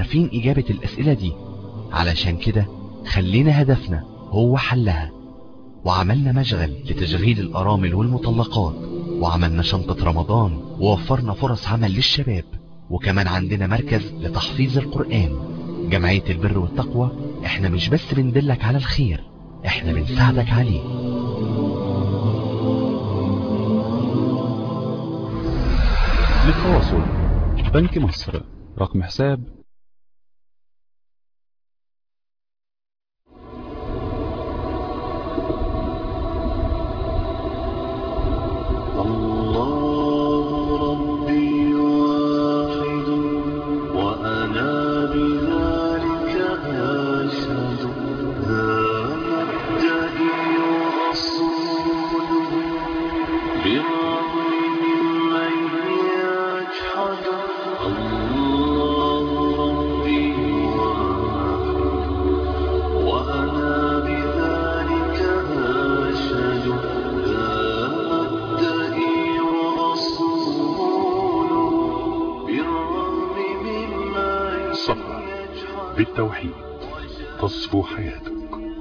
عارفين إجابة الأسئلة دي علشان كده خلينا هدفنا هو حلها وعملنا مشغل لتشغيل الأرامل والمطلقات وعملنا شنطة رمضان ووفرنا فرص عمل للشباب وكمان عندنا مركز لتحفيظ القرآن جمعية البر والتقوى احنا مش بس بندلك على الخير احنا بنساعدك عليه للتواصل بنك مصر رقم حساب الله ربي واحد وأنا بذلك أشهد لا مبتدئ رسول برغم ممن يجحد الله ربي واحد وأنا بذلك أشهد لا مبتدئ رسول بالرغم مما صفا بالتوحيد تصفو حياتك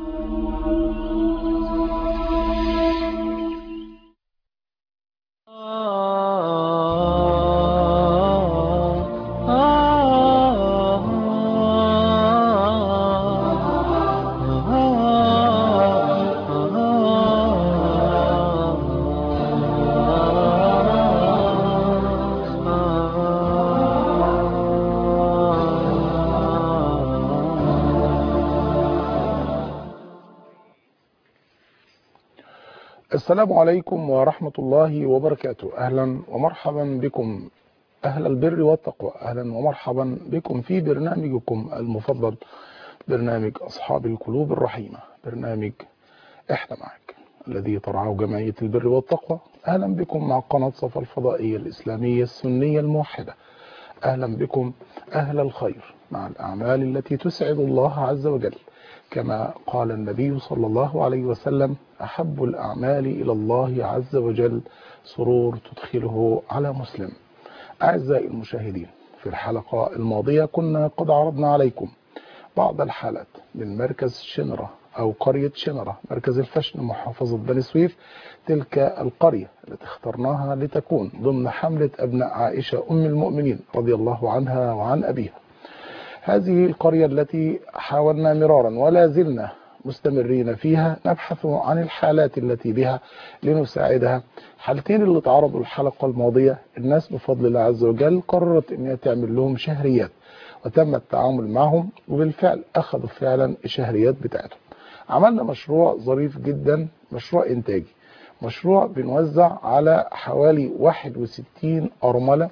السلام عليكم ورحمة الله وبركاته أهلا ومرحبا بكم أهل البر والتقوى أهلا ومرحبا بكم في برنامجكم المفضل برنامج أصحاب القلوب الرحيمة برنامج إحنا معك الذي ترعاه جمعية البر والتقوى أهلا بكم مع قناة صفا الفضائية الإسلامية السنية الموحدة أهلا بكم أهل الخير مع الأعمال التي تسعد الله عز وجل كما قال النبي صلى الله عليه وسلم أحب الأعمال إلى الله عز وجل سرور تدخله على مسلم أعزائي المشاهدين في الحلقة الماضية كنا قد عرضنا عليكم بعض الحالات من مركز شنرة أو قرية شنرة مركز الفشن محافظة بني سويف تلك القرية التي اخترناها لتكون ضمن حملة أبناء عائشة أم المؤمنين رضي الله عنها وعن أبيها هذه القرية التي حاولنا مرارا ولا زلنا مستمرين فيها نبحث عن الحالات التي بها لنساعدها حالتين اللي تعرضوا الحلقة الماضية الناس بفضل الله عز وجل قررت ان هي تعمل لهم شهريات وتم التعامل معهم وبالفعل اخذوا فعلا الشهريات بتاعتهم عملنا مشروع ظريف جدا مشروع انتاجي مشروع بنوزع على حوالي 61 أرملة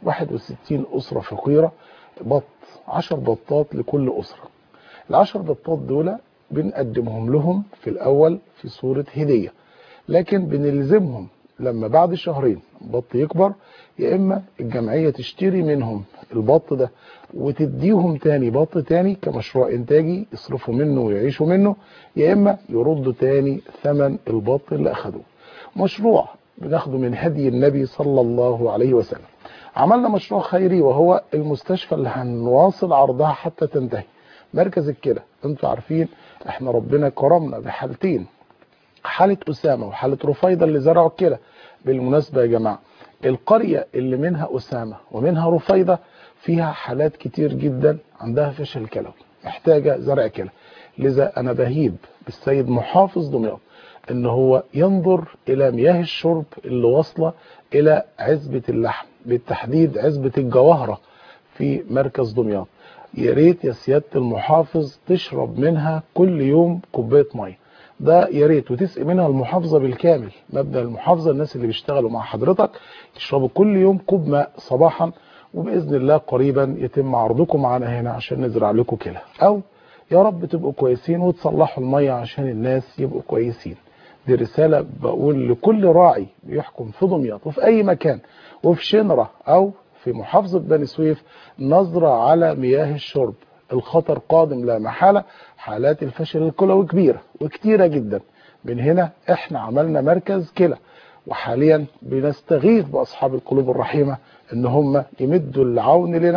61 أسرة فقيرة بط 10 بطات لكل أسرة العشر بطات دول بنقدمهم لهم في الأول في صورة هدية لكن بنلزمهم لما بعد شهرين البط يكبر يا إما الجمعية تشتري منهم البط ده وتديهم تاني بط تاني كمشروع إنتاجي يصرفوا منه ويعيشوا منه يا إما يردوا تاني ثمن البط اللي أخدوه مشروع بناخده من هدي النبي صلى الله عليه وسلم عملنا مشروع خيري وهو المستشفى اللي هنواصل عرضها حتى تنتهي مركز الكلى انتوا عارفين احنا ربنا كرمنا بحالتين حالة أسامة وحالة رفيدة اللي زرعوا الكلى بالمناسبة يا جماعة القرية اللي منها أسامة ومنها رفيدة فيها حالات كتير جدا عندها فشل كلوي محتاجة زرع كلى لذا أنا بهيب بالسيد محافظ دمياط ان هو ينظر الى مياه الشرب اللي واصله الى عزبة اللحم بالتحديد عزبة الجواهرة في مركز دمياط يا ريت يا سيادة المحافظ تشرب منها كل يوم كوباية مية ده يا ريت وتسقي منها المحافظة بالكامل مبدأ المحافظة الناس اللي بيشتغلوا مع حضرتك يشربوا كل يوم كوب ماء صباحا وبإذن الله قريبا يتم عرضكم معانا هنا عشان نزرع لكم كلى أو يا رب تبقوا كويسين وتصلحوا المية عشان الناس يبقوا كويسين دي رسالة بقول لكل راعي بيحكم في دمياط وفي أي مكان وفي شنرة أو في محافظة بني سويف نظرة على مياه الشرب الخطر قادم لا محالة حالات الفشل الكلوي كبيرة وكتيرة جدا من هنا احنا عملنا مركز كلى وحاليا بنستغيث بأصحاب القلوب الرحيمة ان هم يمدوا العون لنا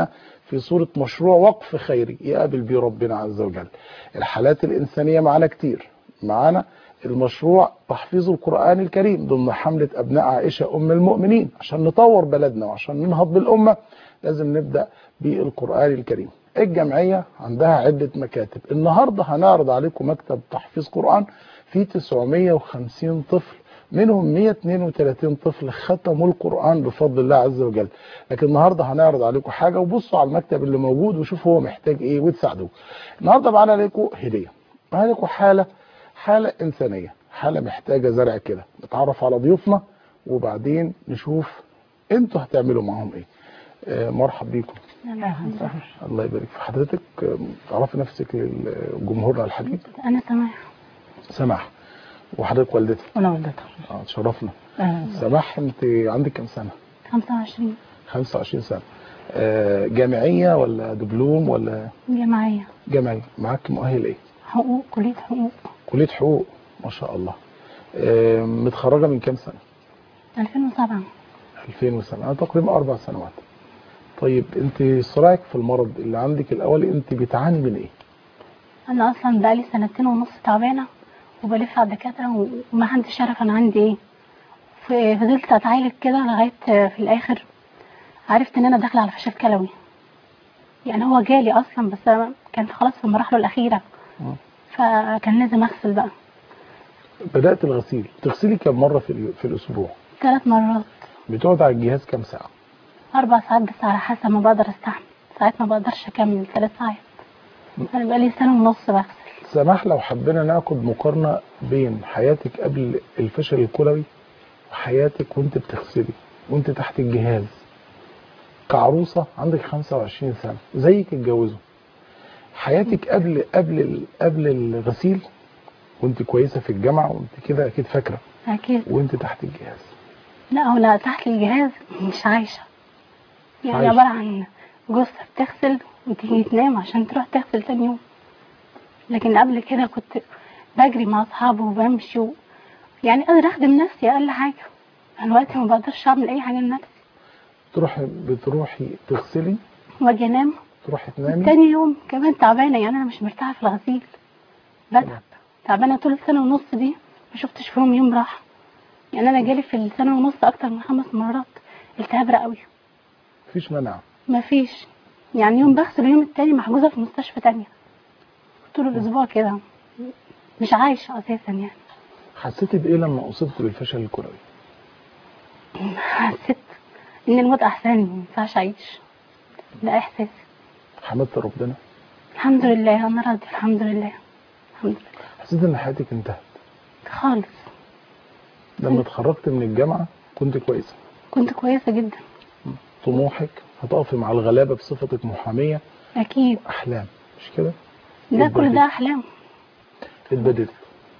في صورة مشروع وقف خيري يقابل بيه ربنا عز وجل الحالات الإنسانية معانا كتير معانا المشروع تحفيظ القرآن الكريم ضمن حملة أبناء عائشة أم المؤمنين عشان نطور بلدنا وعشان ننهض بالأمة لازم نبدأ بالقرآن الكريم الجمعية عندها عدة مكاتب النهاردة هنعرض عليكم مكتب تحفيظ قرآن فيه 950 طفل منهم 132 طفل ختموا القرآن بفضل الله عز وجل لكن النهاردة هنعرض عليكم حاجة وبصوا على المكتب اللي موجود وشوفوا هو محتاج ايه وتساعدوه النهاردة معانا لكم هدية معانا لكم حالة حالة إنسانية حالة محتاجة زرع كده نتعرف على ضيوفنا وبعدين نشوف انتوا هتعملوا معاهم ايه آه، مرحب بيكم الله يبارك في حضرتك آه، تعرفي نفسك لجمهورنا الحبيب أنا سماح سماح وحضرتك والدتي وأنا والدتها اه تشرفنا أهلا سماح انت عندك كام سنة 25 25 سنة آه، جامعية ولا دبلوم ولا جماعية جامعية معاك مؤهل ايه حقوق كلية حقوق كلية حقوق ما شاء الله آه، متخرجة من كام سنة 2007 2007 أنا تقريبا أربع سنوات طيب أنت صراعك في المرض اللي عندك الأول أنت بتعاني من إيه؟ أنا أصلا بقالي سنتين ونص تعبانة وبلف على الدكاترة وما حدش يعرف أنا عندي إيه ف- فضلت أتعالج كده لغاية في الآخر عرفت إن أنا داخلة على فشل كلوي يعني هو جالي أصلا بس أنا كانت خلاص في مراحله الأخيرة مم. فكان لازم أغسل بقى بدأت الغسيل تغسلي كم مرة في, ال- في الأسبوع؟ ثلاث مرات بتقعد على الجهاز كم ساعة؟ أربع ساعات بس على حسب ما بقدر أستحمل ساعات ما بقدرش أكمل ثلاث ساعات أنا بقالي سنة ونص بغسل سماح لو حبينا ناخد مقارنة بين حياتك قبل الفشل الكلوي وحياتك وانت بتغسلي وانت تحت الجهاز كعروسة عندك 25 سنة زيك اتجوزوا حياتك قبل قبل ال- قبل الغسيل وانت كويسة في الجامعة وانت كده اكيد فاكرة أكيد وانت تحت الجهاز لا هو أنا تحت الجهاز مش عايشة يعني عايشة. عبارة عن جثة بتغسل وتيجي تنام عشان تروح تغسل تاني يوم لكن قبل كده كنت بجري مع أصحابي وبمشي و... يعني قادرة أخدم نفسي أقل حاجة أنا دلوقتي ما بقدرش أعمل أي حاجة لنفسي تروحي بتروحي تغسلي وأجي أنام تروحي تنامي تاني يوم كمان تعبانة يعني أنا مش مرتاحة في الغسيل بتعب تعبانة طول السنة ونص دي ما شفتش فيهم يوم راحة يعني أنا جالي في السنة ونص أكتر من خمس مرات التهاب رئوي مفيش منع ما فيش يعني يوم بغسل اليوم التاني محجوزة في مستشفى تانية طول الأسبوع كده مش عايشة أساسا يعني حسيتي بايه لما اصبت بالفشل الكلوي حسيت إن الموت أحسن ما ينفعش أعيش ده إحساسي حمدت ربنا الحمد لله أنا راضية الحمد لله الحمد لله حسيت ان حياتك انتهت خالص لما اتخرجت من الجامعة كنت كويسة كنت كويسة جدا طموحك هتقفي مع الغلابة بصفتك محامية أكيد أحلام مش كده؟ ده كل ده أحلام اتبدلت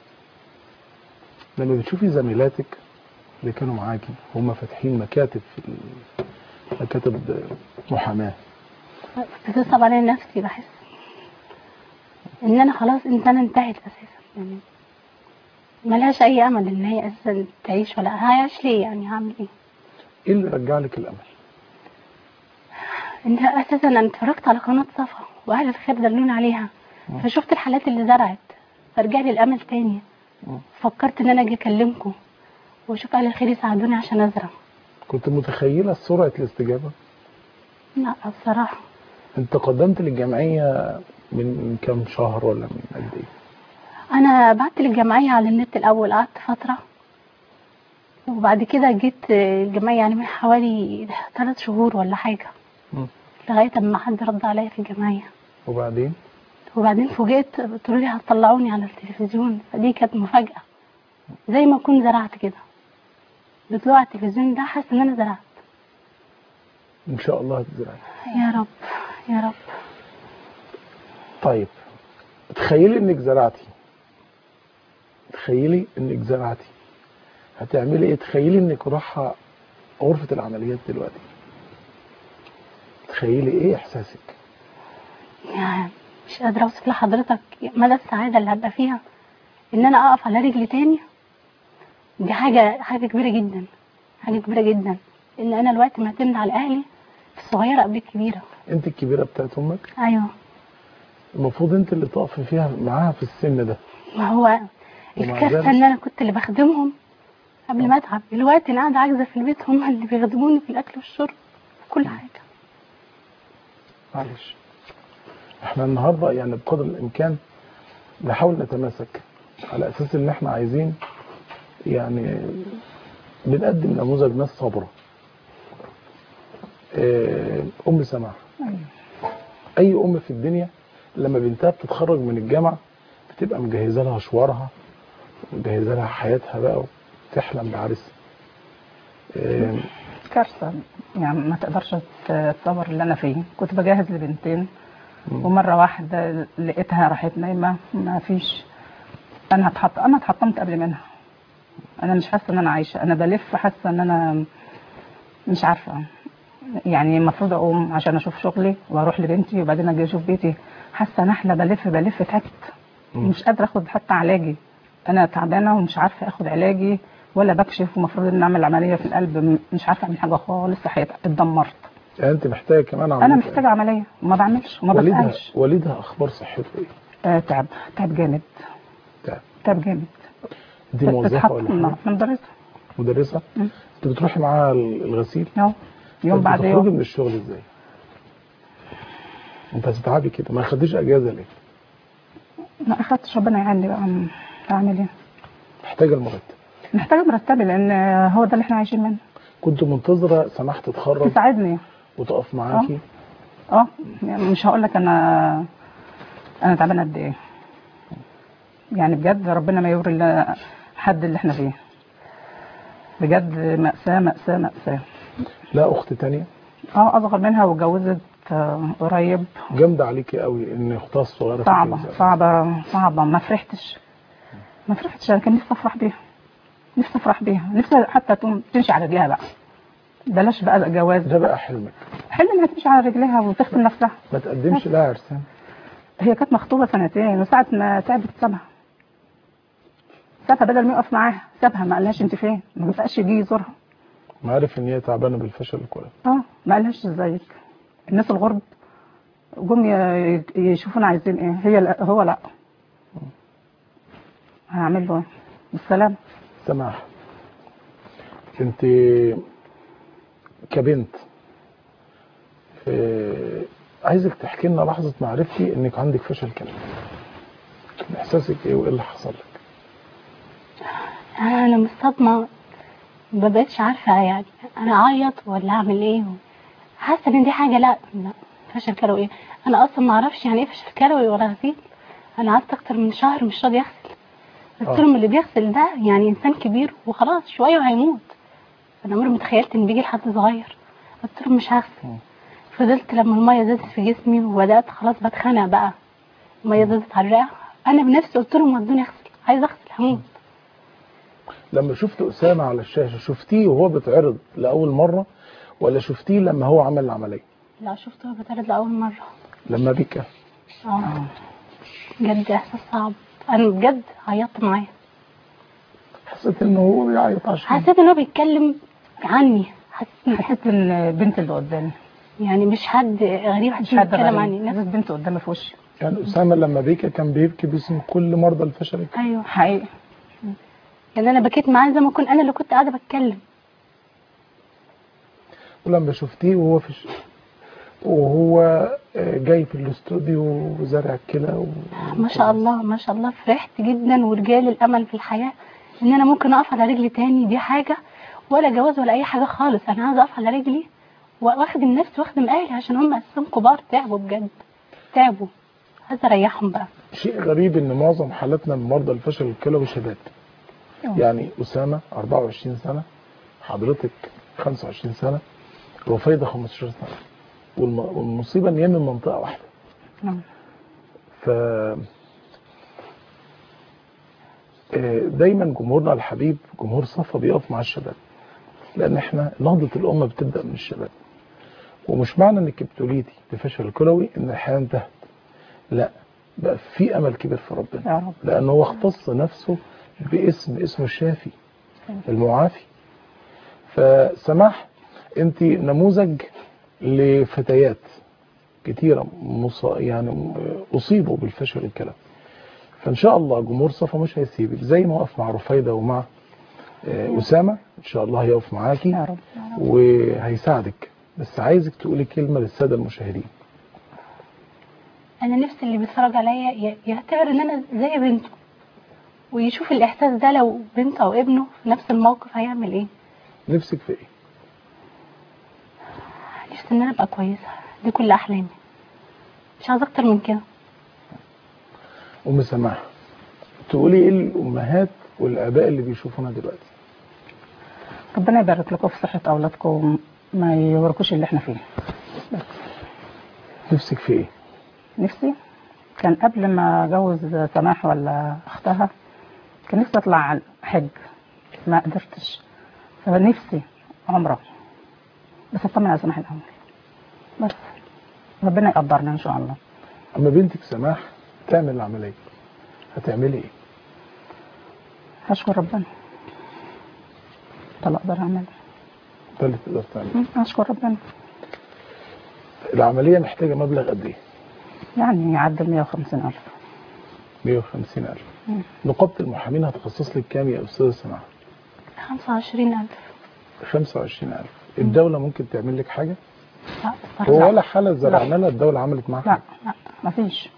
لما بتشوفي زميلاتك اللي كانوا معاكي هم فاتحين مكاتب في ال- مكاتب محاماة بتصعب عليا نفسي بحس ان انا خلاص انسانة انتهت اساسا يعني ملهاش اي امل ان هي اساسا تعيش ولا هعيش ليه يعني هعمل ايه ايه اللي رجع لك الامل؟ انت اساسا انا اتفرجت على قناة صفا واهل الخير دلوني عليها مم. فشفت الحالات اللي زرعت فرجع لي الامل تاني مم. فكرت ان انا اجي اكلمكم واشوف اهل الخير يساعدوني عشان ازرع كنت متخيلة سرعة الاستجابة؟ لا بصراحة انت قدمت للجمعية من كام شهر ولا من قد ايه؟ انا بعت للجمعيه على النت الاول قعدت فتره وبعد كده جيت الجمعيه يعني من حوالي ثلاث شهور ولا حاجه مم. لغايه اما حد رد عليا في الجمعيه وبعدين وبعدين فوجئت قالوا لي هتطلعوني على التلفزيون فدي كانت مفاجاه زي ما اكون زرعت كده بطلوع على التلفزيون ده حاسه ان انا زرعت ان شاء الله هتزرعي يا رب يا رب طيب تخيلي انك زرعتي تخيلي انك زرعتي هتعملي ايه تخيلي انك رايحه غرفه العمليات دلوقتي تخيلي ايه احساسك يعني مش قادرة أوصف لحضرتك مدى السعادة اللي هبقى فيها إن أنا أقف على رجلي تاني دي حاجة حاجة كبيرة جدا حاجة كبيرة جدا إن أنا الوقت معتمد على أهلي في الصغيرة قبل الكبيرة انت الكبيره بتاعت امك ايوه المفروض انت اللي تقفي فيها معاها في السن ده ما هو ومع الكارثه ذلك- ان انا كنت اللي بخدمهم قبل ما اتعب دلوقتي انا قاعده عاجزه في البيت هم اللي بيخدموني في الاكل والشرب في كل حاجه معلش احنا النهارده يعني بقدر الامكان نحاول نتماسك على اساس ان احنا عايزين يعني بنقدم نموذج ناس صابره آه، ام سماح اي ام في الدنيا لما بنتها بتتخرج من الجامعه بتبقى مجهزه لها شوارها مجهزه لها حياتها بقى وتحلم بعريسها آه، كارثة يعني ما تقدرش تتصور اللي أنا فيه كنت بجهز لبنتين ومرة واحدة لقيتها راحت نايمة ما فيش أنا اتحط أنا اتحطمت قبل منها أنا مش حاسة إن أنا عايشة أنا بلف حاسة إن أنا مش عارفة يعني المفروض أقوم عشان أشوف شغلي وأروح لبنتي وبعدين أجي أشوف بيتي حاسة نحلة بلف بلف تعبت مش قادرة أخد حتى علاجي أنا تعبانة ومش عارفة أخد علاجي ولا بكشف ومفروض إن أعمل عملية في القلب م- مش عارفة أعمل حاجة خالص صحيت اتدمرت يعني انت محتاجه كمان أنا عملية محتاجة عملية وما بعملش وما والدها بسألش والدها اخبار صحته ايه؟ آه تعب تعب جامد تعب. تعب جامد دي موظفه ولا اتحطمنا. حاجه؟ أنا مدرسة مدرسه؟ مم. انت بتروحي معاها الغسيل؟ أهو يوم طب بعد بتخرجي يوم من الشغل ازاي؟ انت هتتعبي كده ما خديش اجازه ليه؟ ما أخدتش ربنا يعيني بقى م- أعمل إيه محتاجه المرتب محتاجة مرتبي لأن هو ده اللي إحنا عايشين منه كنت منتظره سماح تتخرج تساعدني وتقف معاكي اه يعني مش هقول لك انا انا تعبانه قد ايه يعني بجد ربنا ما يوري الا حد اللي احنا فيه بجد مأساة مأساة مأساة لا اخت تانية اه اصغر منها واتجوزت آه، قريب جامده عليكي قوي ان اختها الصغيره صعبة تتجوز. صعبة صعبة ما فرحتش ما فرحتش انا كان نفسي افرح بيها نفسي افرح بيها نفسي حتى تقوم تمشي على رجليها بقى بلاش بقى جواز ده بقى حلمك حلم انها تمشي على رجليها وتخدم نفسها ما تقدمش لها عرسان هي كانت مخطوبة سنتين وساعة ما تعبت سابها سابها بدل ما يقف معاها سابها ما قالهاش انت فين ما بقاش يجي يزورها ما عارف ان هي تعبانه بالفشل الكلوي اه ما قالهاش ازيك الناس الغرب جم ي- يشوفونا عايزين ايه هي لا هو لا هعمل له ايه بالسلامة سماح انت كبنت آه، عايزك تحكي لنا لحظه معرفتي انك عندك فشل كلوي كان احساسك ايه وايه اللي حصل لك انا من الصدمه ما بقتش عارفه يعني انا اعيط ولا اعمل ايه حاسه ان دي حاجه لا لا فشل كلوي ايه انا اصلا ما اعرفش يعني ايه فشل كلوي ولا غسيل انا قعدت اكتر من شهر مش راضي اغسل قلت آه. لهم اللي بيغسل ده يعني انسان كبير وخلاص شويه وهيموت انا عمري ما تخيلت ان بيجي لحد صغير قلت لهم مش هغسل فضلت لما الميه زادت في جسمي وبدات خلاص بتخنق بقى الميه زادت على الرئه انا بنفسي قلت لهم ودوني اغسل عايزه اغسل هموت لما شفت اسامه على الشاشه شفتيه وهو بيتعرض لاول مره ولا شفتيه لما هو عمل العمليه لا شفته بترد لأول مرة لما بكى اه بجد إحساس صعب أنا بجد عيطت معاه حسيت ان هو بيعيط عشان حسيت إن هو بيتكلم عني حسيت إن حسيت ان البنت اللي قدامي يعني مش حد غريب حد مش حد بيتكلم عني غريب نفس حسيت بنت قدامي في وشي يعني اسامه لما بكى كان بيبكي باسم كل مرضى الفشل أيوه حقيقي يعني أنا بكيت معاه زي ما كنت أنا اللي كنت قاعدة بتكلم ولما شفتيه وهو في ش... وهو آه، جاي في الاستوديو وزارع الكلى و... ما شاء الله ما شاء الله فرحت جدا ورجالي الأمل في الحياة إن أنا ممكن أقف على رجلي تاني دي حاجة ولا جواز ولا أي حاجة خالص أنا عايزة أقف على رجلي وأخدم نفسي وأخدم أهلي عشان هم أساسا كبار تعبوا بجد تعبوا عايزة أريحهم بقى شيء غريب ان معظم حالاتنا من مرضى الفشل الكلوي شباب يعني اسامه 24 سنه حضرتك 25 سنه رفيده 15 سنه والم... والمصيبه ان هي من منطقه واحده نعم. ف آه، دايما جمهورنا الحبيب جمهور صفا بيقف مع الشباب لان احنا نهضه الامه بتبدا من الشباب ومش معنى انك ابتليتي بفشل كلوي ان الحياه انتهت لا بقى في امل كبير في ربنا يا رب لأنه هو اختص نفسه باسم اسمه الشافي المعافي فسماح أنت نموذج لفتيات كتيرة مص... يعني أصيبوا بالفشل الكلام فإن شاء الله جمهور صفا مش هيسيبك زي ما وقف مع رفايدة ومع آه، أسامة إن شاء الله هيقف معاكي يا رب يا رب وهيساعدك بس عايزك تقولي كلمة للسادة المشاهدين انا نفسي اللي بيتفرج عليا ي- يعتبر ان انا زي بنته ويشوف الاحساس ده لو بنته او ابنه في نفس الموقف هيعمل ايه نفسك في إيه؟ نفسي ان انا ابقى كويسه دي كل احلامي مش عايزه اكتر من كده أم سماح تقولي إيه الأمهات والآباء اللي بيشوفونا دلوقتي ربنا يبارك لكم في صحة أولادكم ما يوركوش اللي احنا فيه نفسك في إيه؟ نفسي كان قبل ما أجوز سماح ولا أختها كان نفسي أطلع حج ما قدرتش فنفسي عمرة بس أطمن على سماح الأول بس ربنا يقدرنا إن شاء الله أما بنتك سماح تعمل العملية هتعملي إيه؟ هشكر ربنا ده اللي أقدر أعمله ده اللي تقدر تعمله م، هشكر ربنا العملية محتاجة مبلغ قد إيه؟ يعني يعدي 150 ألف 150 ألف مم. نقابة المحامين هتخصص لك كام يا أستاذة سماح؟ 25000 25 ألف الدولة ممكن تعمل لك حاجة؟ لا هو الصراحة ولا حالة زرعنا لها الدولة عملت معاها لا حاجة؟ لا مفيش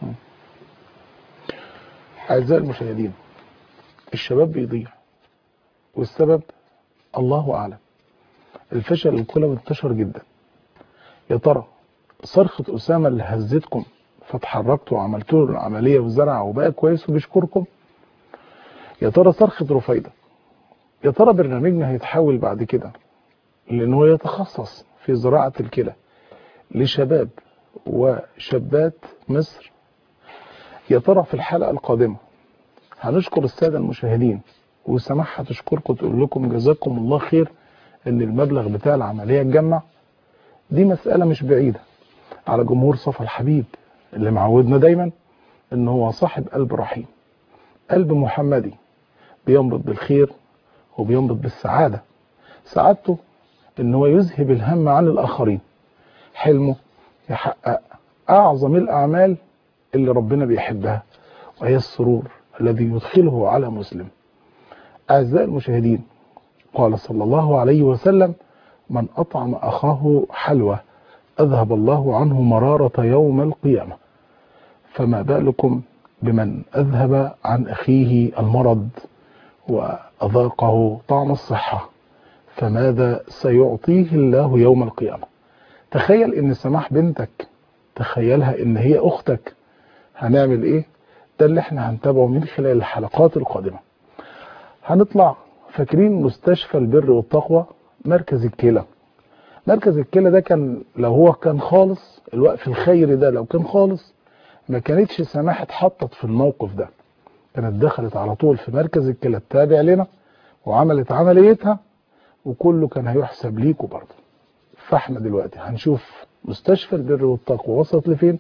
أعزائي المشاهدين الشباب بيضيع والسبب الله أعلم الفشل الكلوي انتشر جدا يا ترى صرخة أسامة اللي هزتكم فتحركتوا وعملتوا له العملية وزرع وبقى كويس وبيشكركم يا ترى صرخة رفيدة يا ترى برنامجنا هيتحول بعد كده لأنه يتخصص في زراعة الكلى لشباب وشابات مصر يا ترى في الحلقة القادمة هنشكر السادة المشاهدين وسماح هتشكركم تقول لكم جزاكم الله خير ان المبلغ بتاع العملية اتجمع دي مسألة مش بعيدة على جمهور صفا الحبيب اللي معودنا دايما ان هو صاحب قلب رحيم قلب محمدي بينبض بالخير وبينبض بالسعادة سعادته ان هو يذهب الهم عن الاخرين حلمه يحقق اعظم الاعمال اللي ربنا بيحبها وهي السرور الذي يدخله على مسلم أعزائي المشاهدين قال صلى الله عليه وسلم من أطعم أخاه حلوى أذهب الله عنه مرارة يوم القيامة فما بالكم بمن أذهب عن أخيه المرض وأذاقه طعم الصحة فماذا سيعطيه الله يوم القيامة تخيل ان سماح بنتك تخيلها ان هي اختك هنعمل ايه ده اللي احنا هنتابعه من خلال الحلقات القادمة هنطلع فاكرين مستشفى البر والتقوى مركز الكلى مركز الكلى ده كان لو هو كان خالص الوقف الخيري ده لو كان خالص ما كانتش سماح اتحطت في الموقف ده كانت دخلت على طول في مركز الكلى التابع لنا وعملت عمليتها وكله كان هيحسب ليكوا برضه فاحنا دلوقتي هنشوف مستشفى البر والتقوى وصلت لفين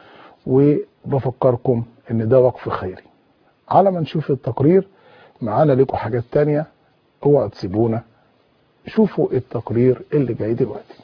وبفكركم ان ده وقف خيري على ما نشوف التقرير معانا لكم حاجات تانية اوعوا تسيبونا شوفوا التقرير اللي جاي دلوقتي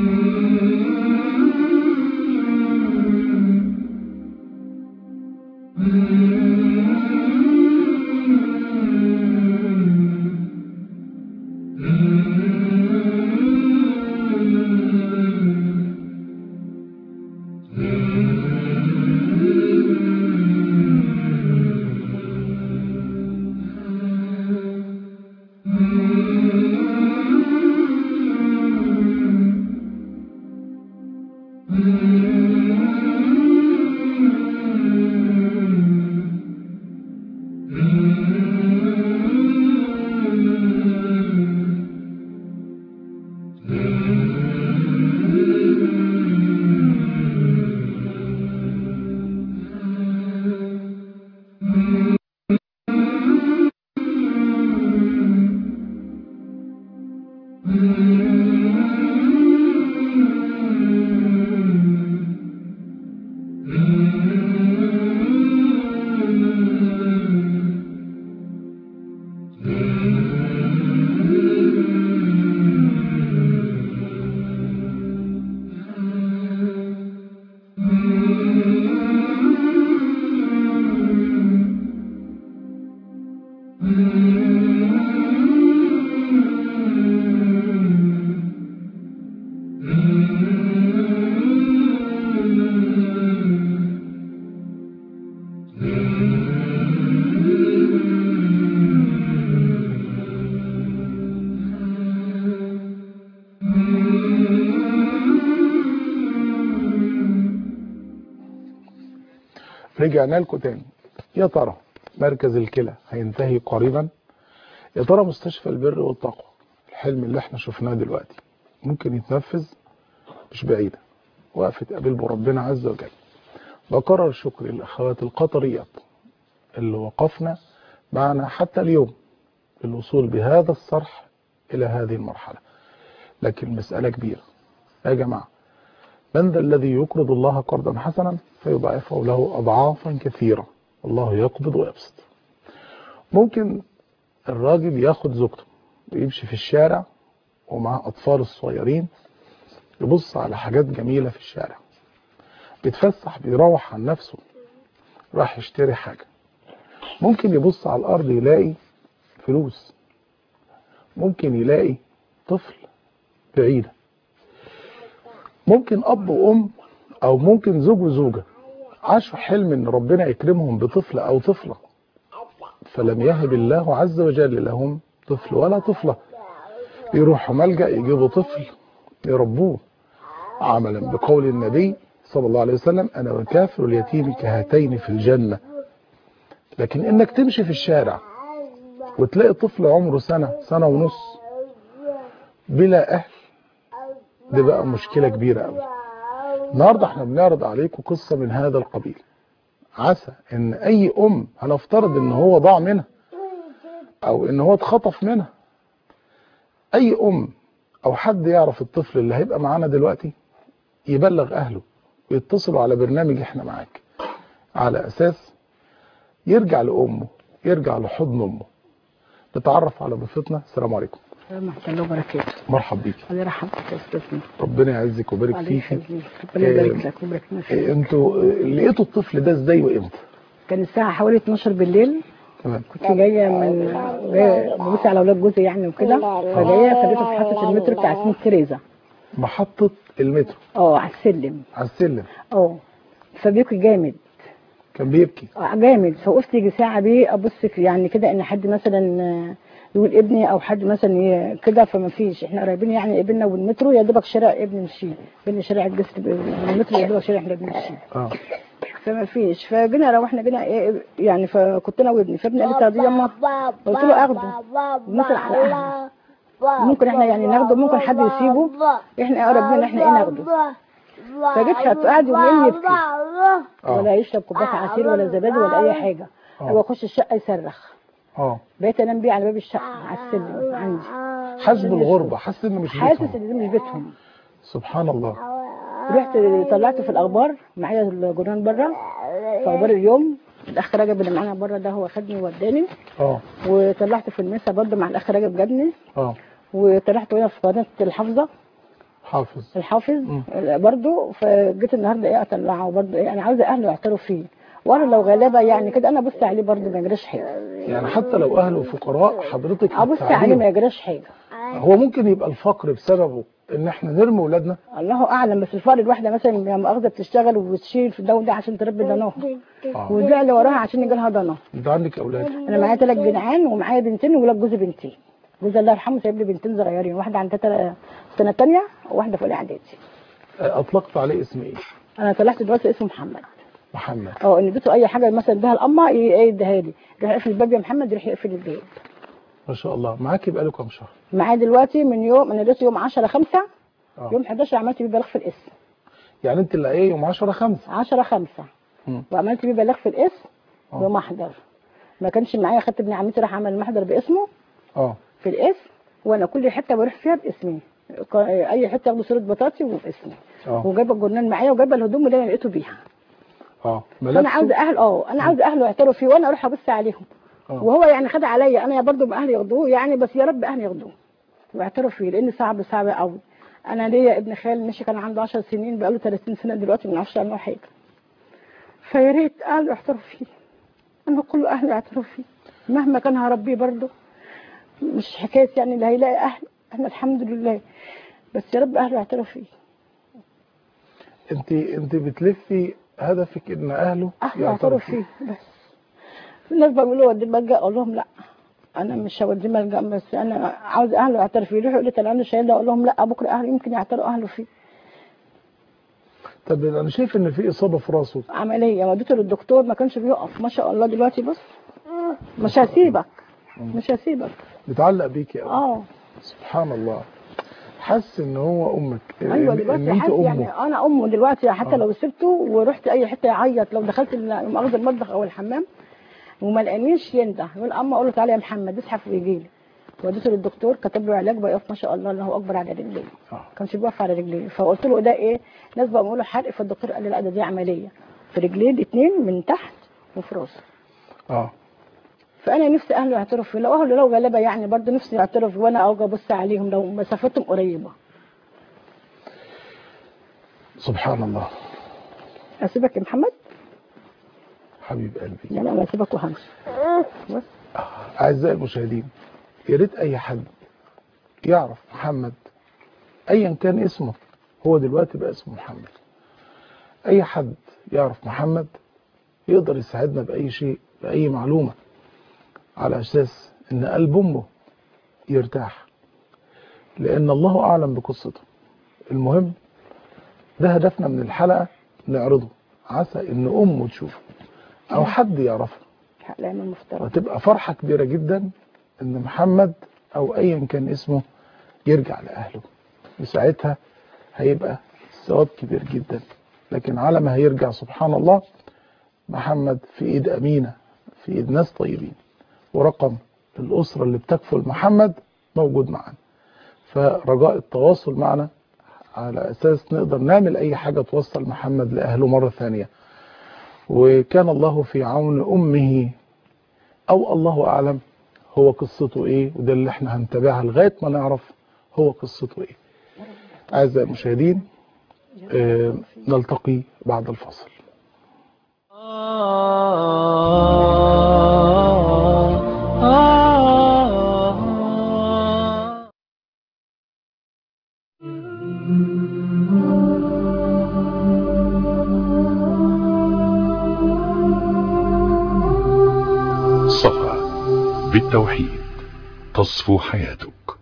رجعنا لكم تاني يا ترى مركز الكلى هينتهي قريبا يا ترى مستشفى البر والتقوى الحلم اللي احنا شفناه دلوقتي ممكن يتنفذ مش بعيدة وقفة قابل ربنا عز وجل بكرر شكري للأخوات القطريات اللي وقفنا معنا حتى اليوم للوصول بهذا الصرح إلى هذه المرحلة لكن مسألة كبيرة يا جماعة من ذا الذي يقرض الله قرضا حسنا فيضاعفه له أضعافا كثيرة الله يقبض ويبسط ممكن الراجل ياخد زوجته ويمشي في الشارع ومع أطفال الصغيرين يبص على حاجات جميلة في الشارع بيتفسح بيروح عن نفسه راح يشتري حاجة ممكن يبص على الأرض يلاقي فلوس ممكن يلاقي طفل بعيدة ممكن أب وأم أو ممكن زوج وزوجة عاشوا حلم إن ربنا يكرمهم بطفل أو طفلة فلم يهب الله عز وجل لهم طفل ولا طفلة يروحوا ملجأ يجيبوا طفل يربوه عملا بقول النبي صلى الله عليه وسلم أنا وكافر اليتيم كهاتين في الجنة لكن إنك تمشي في الشارع وتلاقي طفل عمره سنة سنة ونص بلا أهل دي بقى مشكلة كبيرة قوي النهاردة احنا بنعرض عليكم قصة من هذا القبيل عسى ان اي ام هنفترض ان هو ضاع منها او ان هو اتخطف منها اي ام او حد يعرف الطفل اللي هيبقى معانا دلوقتي يبلغ اهله ويتصلوا على برنامج احنا معاك على اساس يرجع لامه يرجع لحضن امه نتعرف على ضيفتنا السلام عليكم ورحمة الله وبركاته مرحب بيك الله يرحمك يا استاذنا ربنا يعزك ويبارك الله فيك يخليك ربنا يبارك لك ويبارك لنا فيك إيه، انتوا إيه، لقيتوا الطفل ده ازاي وامتى كان الساعة حوالي 12 بالليل تمام كنت جاية من جاية ببص على أولاد جوزي يعني وكده فجاية خدته في محطة المترو بتاع سنة تريزا محطة المترو اه على السلم على السلم اه فبيبكي جامد كان بيبكي آه، جامد فوقفت يجي ساعة بيه أبص في يعني كده إن حد مثلا آه، يقول ابني أو حد مثلا ي- كده فما فيش إحنا قريبين يعني ابننا والمترو يا دوبك شارع ابن مشي بين شارع الجسر والمترو يا دوبك شارع إحنا بنمشي اه فما فيش فجينا روحنا جينا إيه يعني فكنت أنا وابني فابني قال لي طب يما قلت له أخده ممكن على أهله ممكن إحنا يعني ناخده ممكن حد يسيبه إحنا أقرب مننا إحنا إيه ناخده فجيت خدته قعد يومين يبكي اه ولا يشرب كوبايه عصير ولا زبادي ولا اي حاجه آه. هو يخش الشقه يصرخ اه بقيت انام بيه على باب الشقه على السلم عندي حاسس بالغربة حاسس انه مش حاسس بيتهم ان ده مش بيتهم سبحان الله رحت طلعت في الاخبار معايا الجورنال بره في اخبار اليوم الاخ رجب اللي معانا بره ده هو خدني ووداني اه وطلعت في المسا برضه مع الاخ رجب جابني اه وطلعت هنا في قناه الحافظه حافظ الحافظ مم. برضه فجيت النهارده ايه اطلعه برضه ايه انا عاوزه اهله يعترفوا فيه وانا لو غلابه يعني كده انا ابص عليه برضه ما يجراش حاجه يعني حتى لو اهله فقراء حضرتك ابص هتساعديهم. عليه ما يجراش حاجه هو ممكن يبقى الفقر بسببه ان احنا نرمي ولادنا الله اعلم بس الفقر الواحده مثلا لما مؤاخذه بتشتغل وبتشيل في ده وده عشان تربي ضناها اه وده اللي وراها عشان يجي لها ضنا انت عندك اولاد انا معايا ثلاث جدعان ومعايا بنتين وولاد جوزي بنتين جوزي الله يرحمه سايب لي بنتين صغيرين واحده عندها تل- سنه ثانيه وواحده في اولى اعدادي اطلقت عليه اسم ايه انا طلعت دلوقتي اسمه محمد محمد اه ان اديته اي حاجه مثلا اديها الامه ي- ايه يديها لي يروح يقفل الباب يا محمد يروح يقفل الباب ما شاء الله معاكي بقاله كام شهر معايا دلوقتي من يوم انا اديته يوم 10 5 اه يوم 11 عملت بيه بلاغ في الاسم يعني انت اللي ايه يوم 10 5 10 5 مم. وعملت بيه بلاغ في الاسم آه. بمحضر ما كانش معايا خدت ابن عمتي راح عمل المحضر باسمه اه في الاسم وانا كل حته بروح فيها باسمي ق- اي حته اخد صوره بطاطي وباسمي اه وجايبه الجرنان معايا وجايبه الهدوم اللي انا لقيته بيها اه فانا عاوزه اهل اه انا عاوزه اهله يعترفوا فيه وانا اروح ابص عليهم آه. وهو يعني خد عليا انا برضه باهلي ياخدوه يعني بس يا رب اهلي ياخدوه ويعترفوا فيه لان صعب صعب قوي انا ليا ابن خال مشي كان عنده 10 سنين بقاله 30 سنه دلوقتي ما نعرفش عنه حاجه فيا ريت اهله يعترفوا فيه انا كل اهله يعترفوا فيه مهما كان هربيه برضه مش حكايه يعني اللي هيلاقي اهل احنا الحمد لله بس يا رب اهله يعترفوا فيه انت انت بتلفي هدفك ان اهله اهله يعترفوا فيه بس في ناس بيقولوا ودي ملجأ اقول لهم لا انا مش هوديه ملجأ بس انا عاوز اهله يعترفوا فيه يروحوا يقولوا لي طب انا شهاده اقول لهم لا بكره اهله يمكن يعترفوا اهله فيه طب انا شايف ان في اصابه في راسه عمليه وديته للدكتور ما كانش بيقف ما شاء الله دلوقتي بص مش هسيبك مش هسيبك بتعلق بيكي قوي اه سبحان الله حاسس ان هو امك ايوه ان, دلوقتي إن انت حاسس امه يعني انا امه دلوقتي حتى آه. لو سبته ورحت اي حته يعيط لو دخلت ال- مؤاخذه المطبخ او الحمام وما لقانيش ينده يقول اما اقول له تعالى يا محمد اسحف ويجي لي وديته للدكتور كتب له علاج بقى يقف ما شاء الله الله اكبر على رجليه آه. كانش بيقف على رجليه فقلت له ده ايه ناس بقى بيقولوا حرق فالدكتور قال لي لا ده دي عمليه في رجليه الاثنين من تحت وفي راسه اه فانا نفسي اهله يعترفوا فيه لو اهله لو غلابه يعني برضه نفسي يعترفوا وانا اوجي ابص عليهم لو مسافتهم قريبه سبحان الله اسيبك يا محمد حبيب قلبي يعني انا اسيبك وهمشي بس اعزائي المشاهدين يا ريت اي حد يعرف محمد ايا كان اسمه هو دلوقتي بقى اسمه محمد اي حد يعرف محمد يقدر يساعدنا باي شيء باي معلومه على اساس ان قلب امه يرتاح لان الله اعلم بقصته المهم ده هدفنا من الحلقه نعرضه عسى ان امه تشوفه او حد يعرفه حق الايام المفترض وتبقى فرحة كبيرة جدا ان محمد او ايا كان اسمه يرجع لاهله وساعتها هيبقى الثواب كبير جدا لكن على ما هيرجع سبحان الله محمد في ايد امينة في ايد ناس طيبين ورقم الاسرة اللي بتكفل محمد موجود معنا فرجاء التواصل معنا على اساس نقدر نعمل اي حاجة توصل محمد لاهله مرة ثانية وكان الله في عون امه او الله اعلم هو قصته ايه وده اللي احنا هنتابعها لغايه ما نعرف هو قصته ايه اعزائي المشاهدين آه نلتقي بعد الفصل صفا بالتوحيد تصفو حياتك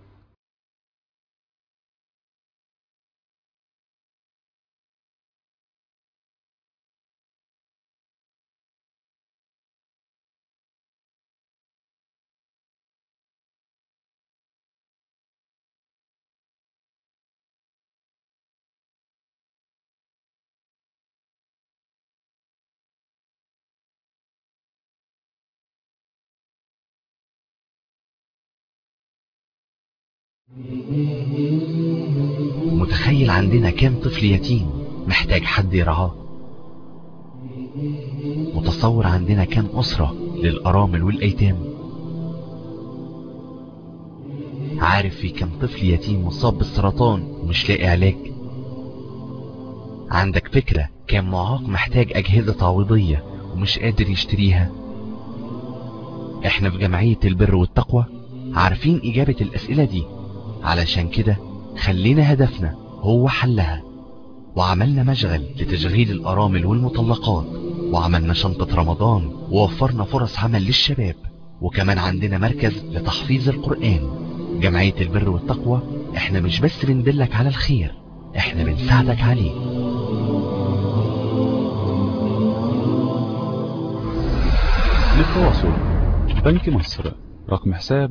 متخيل عندنا كام طفل يتيم محتاج حد يرعاه متصور عندنا كام أسرة للأرامل والأيتام عارف في كم طفل يتيم مصاب بالسرطان ومش لاقي علاج عندك فكرة كان معاق محتاج أجهزة تعويضية ومش قادر يشتريها احنا في جمعية البر والتقوى عارفين إجابة الأسئلة دي علشان كده خلينا هدفنا هو حلها وعملنا مشغل لتشغيل الأرامل والمطلقات وعملنا شنطة رمضان ووفرنا فرص عمل للشباب وكمان عندنا مركز لتحفيظ القرآن جمعية البر والتقوى احنا مش بس بندلك على الخير احنا بنساعدك عليه للتواصل بنك مصر رقم حساب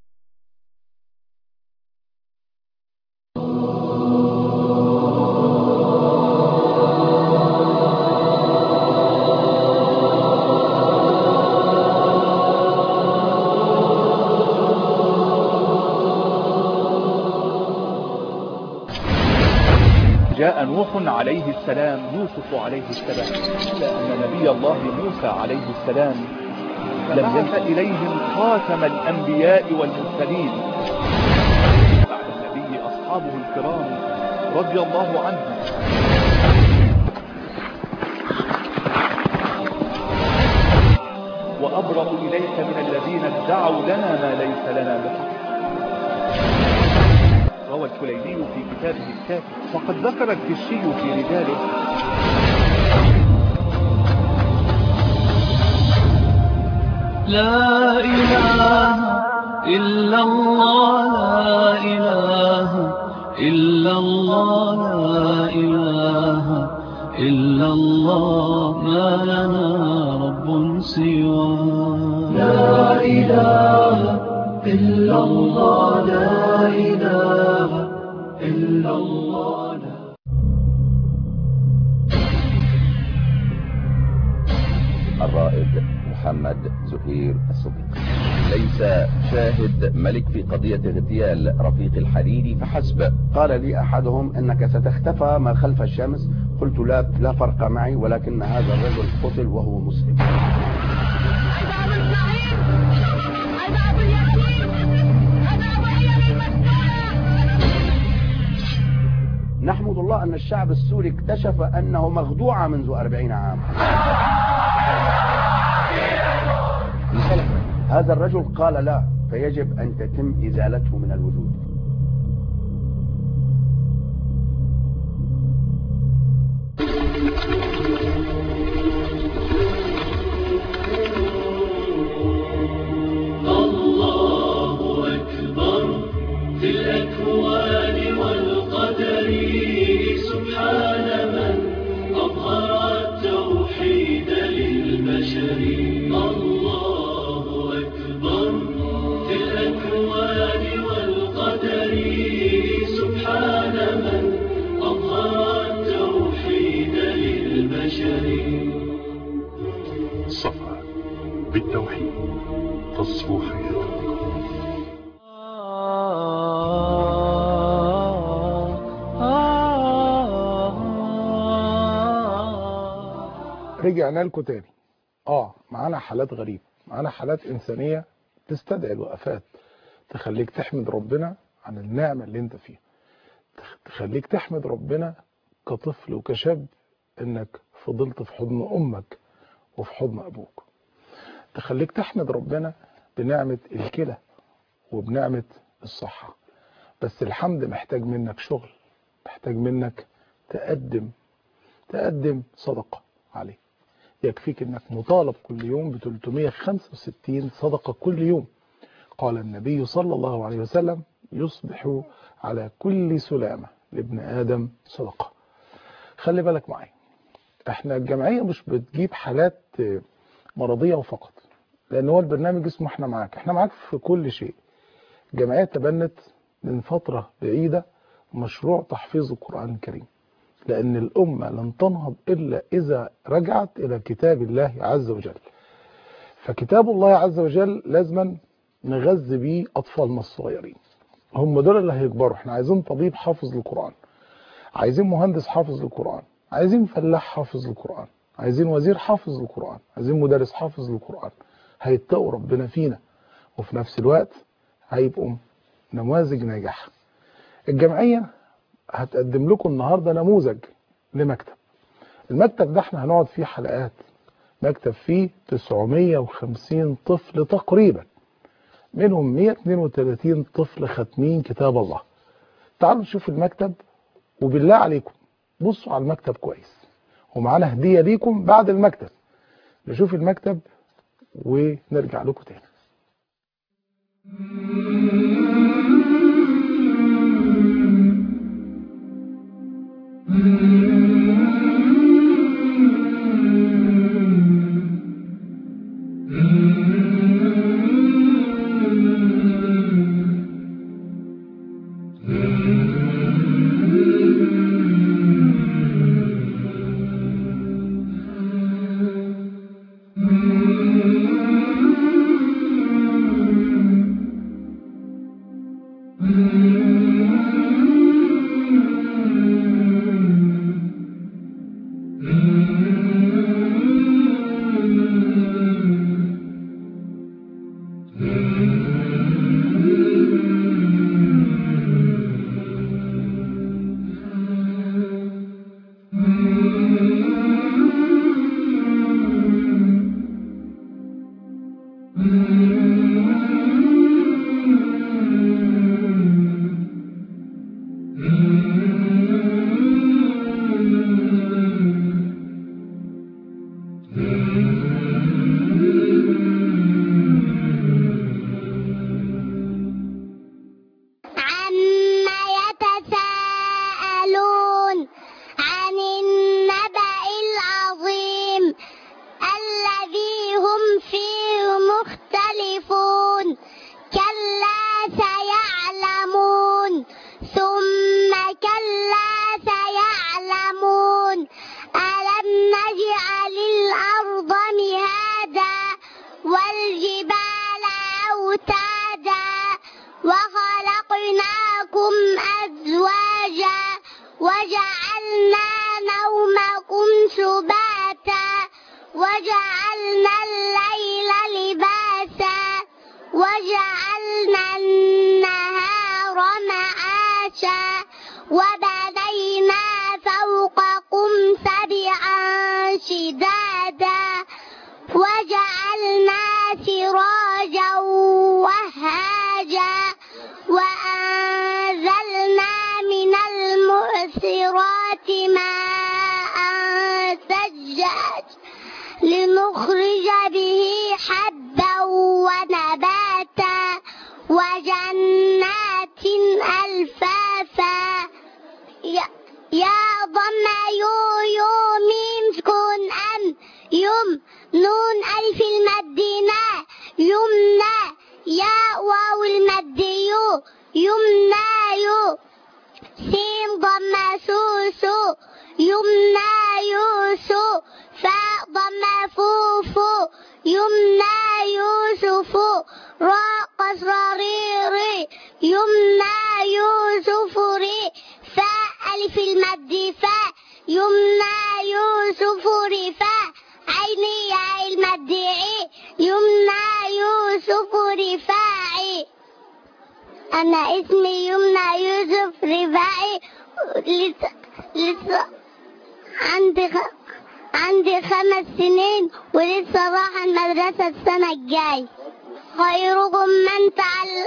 جاء نوح عليه السلام يوسف عليه السلام إلا أن نبي الله موسى عليه السلام لم يلفت إليهم خاتم الأنبياء والمرسلين بعد النبي أصحابه الكرام رضي الله عنهم وأبرأ إليك من الذين ادعوا لنا ما ليس لنا بحق روى الكليني في كتابه الكافي وقد ذكر الكشي في رجاله لا إله إلا الله لا إله إلا الله لا إله إلا الله ما لنا رب سوى لا إله إلا الله لا إله إلا الله لا الرائد محمد زهير الصديق ليس شاهد ملك في قضية اغتيال رفيق الحريري فحسب قال لي أحدهم أنك ستختفى ما خلف الشمس قلت لا لا فرق معي ولكن هذا الرجل قتل وهو مسلم نحمد الله أن الشعب السوري اكتشف أنه مخدوع منذ أربعين عاما هذا الرجل قال لا فيجب أن تتم إزالته من الوجود الله أكبر في الأكوان والقدر سبحان من أظهر التوحيد للبشر الله أكبر في الأكوان والقدر سبحان من أظهر التوحيد للبشر صفا بالتوحيد تصفو حياتك رجعنا لكم تاني اه معانا حالات غريبة معانا حالات إنسانية تستدعي الوقفات تخليك تحمد ربنا عن النعمة اللي انت فيها تخ- تخليك تحمد ربنا كطفل وكشاب انك فضلت في حضن امك وفي حضن ابوك تخليك تحمد ربنا بنعمة الكلى وبنعمة الصحة بس الحمد محتاج منك شغل محتاج منك تقدم تقدم صدقة عليه يكفيك انك مطالب كل يوم ب 365 صدقة كل يوم قال النبي صلى الله عليه وسلم يصبح على كل سلامة لابن آدم صدقة خلي بالك معايا احنا الجمعية مش بتجيب حالات مرضية وفقط لان هو البرنامج اسمه احنا معاك احنا معاك في كل شيء الجمعية تبنت من فترة بعيدة مشروع تحفيظ القرآن الكريم لأن الأمة لن تنهض إلا إذا رجعت إلى كتاب الله عز وجل فكتاب الله عز وجل لازما نغذي بيه أطفالنا الصغيرين هم دول اللي هيكبروا احنا عايزين طبيب حافظ للقرآن عايزين مهندس حافظ للقرآن عايزين فلاح حافظ للقرآن عايزين وزير حافظ للقرآن عايزين مدرس حافظ للقرآن هيتقوا ربنا فينا وفي نفس الوقت هيبقوا نماذج ناجحة الجمعية هتقدم لكم النهارده نموذج لمكتب المكتب ده احنا هنقعد فيه حلقات مكتب فيه 950 طفل تقريبا منهم 132 طفل ختمين كتاب الله تعالوا نشوف المكتب وبالله عليكم بصوا على المكتب كويس ومعانا هدية ليكم بعد المكتب نشوف المكتب ونرجع لكم تاني عما يتساءلون عن النبأ العظيم الذي هم فيه مختلفون كلا سيعلمون ثم كلا سيعلمون ألم نجعل الأرض مهادا والجبال أوتادا وخلقناكم أزواجا وجعلنا نومكم سباتا وجعلنا الليل لباسا وجعلنا النهار معاشا وبنينا فوقكم سبعا شدادا وجعلنا سراجا وهاجا وأنزلنا من المعصرات ماء ثجاج لنخرج به حبا ونباتا وجنات ألفافا يا يا ضم يو يو ميم سكون أم يم نون ألف المدينة يمنى يا واو المد يو يمنى يو سين ضم سو سو يمنى يوسو فاء ضم فو فو يمنى يوسف راء قصر ري ري يمنى يوسف ري فاء ألف المد فاء يمنى يوسف رفاء عيني يا المد عي يمنى يوسف رفاعي أنا اسمي يمنى يوسف رفاعي لسه لسه عندي خ... عندي خمس سنين ولسه راح المدرسة السنة الجاي خيركم من تعلم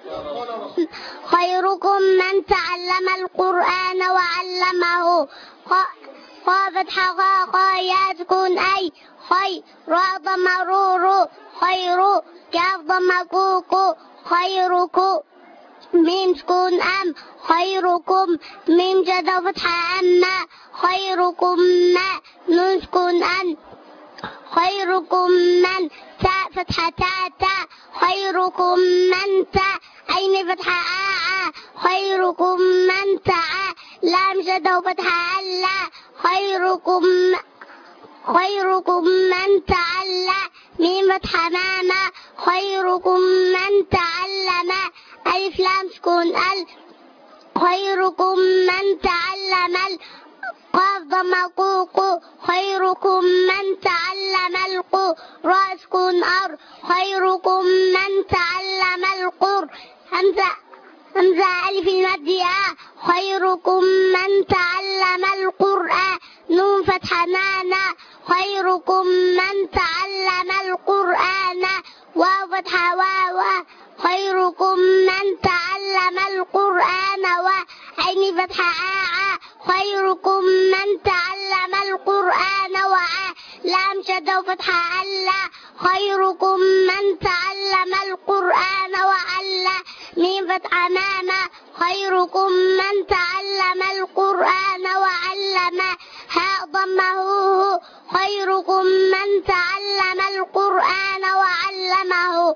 خيركم من تعلم القرآن وعلمه خافت حقاقا تكون أي خي راض مرور خير كاف مكوكو خيركم ميم سكون أم خيركم ميم جد فتحة أما خيركم ما نون سكون أن خيركم من تاء فتحة تاتا خيركم من تاء عين فتحة آآ خيركم من تاء لام جد فتحة ألا خيركم خيركم من تعلى ميم فتحة ماما خيركم من تعلم ألف لام سكون ال خيركم من تعلم ال قاف ضم قوق خيركم من تعلم القو راء سكون أر خيركم من تعلم القر همزة همزة ألف المد ياء خيركم من تعلم القرآن نون فتح نانا خيركم من تعلم القرآن واو فتح واو خيركم من تعلم القرآن وعين فتح آعى خيركم من تعلم القرآن وعى لام شد فتح ألا خيركم من تعلم القرآن وعلى ميم فتح ماما خيركم من تعلم القرآن وعلم هاء ضمه خيركم من تعلم القرآن وعلمه